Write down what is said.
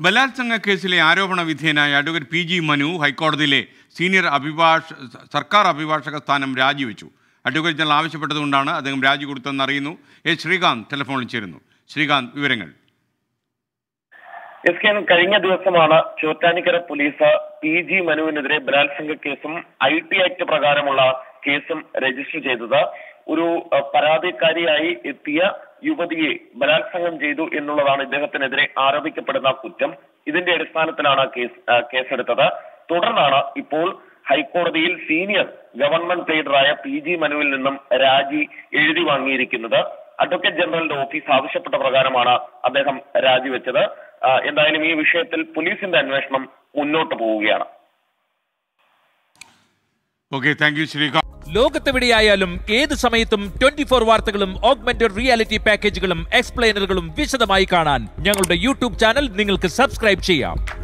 ബലാത്സംഗ കേസിലെ ആരോപണ വിധേയനായ അഡ്വക്കേറ്റ് പി ജി മനു ഹൈക്കോടതിയിലെ സീനിയർ അഭിഭാഷ സർക്കാർ അഭിഭാഷക സ്ഥാനം രാജിവെച്ചു അഡ്വക്കേറ്റ് ജനറൽ ആവശ്യപ്പെട്ടതുകൊണ്ടാണ് അദ്ദേഹം രാജി കൊടുത്തതെന്ന് അറിയുന്നു എ ശ്രീകാന്ത് ടെലിഫോണിൽ ചേരുന്നു ശ്രീകാന്ത് വിവരങ്ങൾ എസ് കെ എൻ കഴിഞ്ഞ ദിവസമാണ് ചോറ്റാനിക്കര പോലീസ് പി ജി മനുവിനെതിരെ ബലാത്സംഗ കേസും ഐ ടി ആക്ട് പ്രകാരമുള്ള കേസും രജിസ്റ്റർ ചെയ്തത് ഒരു അഹ്, പരാതിക്കാരിയായി എത്തിയ യുവതിയെ ബലാത്സംഗം ചെയ്തു എന്നുള്ളതാണ് ഇദ്ദേഹത്തിനെതിരെ ആരോപിക്കപ്പെടുന്ന കുറ്റം ഇതിന്റെ അടിസ്ഥാനത്തിലാണ് കേസ് അഹ്, കേസെടുത്തത് തുടർന്നാണ് ഇപ്പോൾ ഹൈക്കോടതിയിൽ സീനിയർ ഗവൺമെന്റ് ലീഡറായ പി ജി മനുവിൽ നിന്നും രാജി എഴുതി വാങ്ങിയിരിക്കുന്നത് അഡ്വക്കേറ്റ് ജനറലിന്റെ ഓഫീസ് ആവശ്യപ്പെട്ട പ്രകാരമാണ് അദ്ദേഹം രാജിവെച്ചത് ആ, എന്തായാലും ഈ വിഷയത്തിൽ പോലീസിന്റെ അന്വേഷണം മുന്നോട്ട് പോവുകയാണ് ഓക്കെ താങ്ക് യു ശ്രീകാന്ത് ലോകത്തെവിടെയായാലും ഏത് സമയത്തും ട്വന്റി ഫോർ വാർത്തകളും ഓഗ്മെന്റഡ് റിയാലിറ്റി പാക്കേജുകളും എക്സ്പ്ലെയിനറുകളും വിശദമായി കാണാൻ ഞങ്ങളുടെ യൂട്യൂബ് ചാനൽ നിങ്ങൾക്ക് സബ്സ്ക്രൈബ് ചെയ്യാം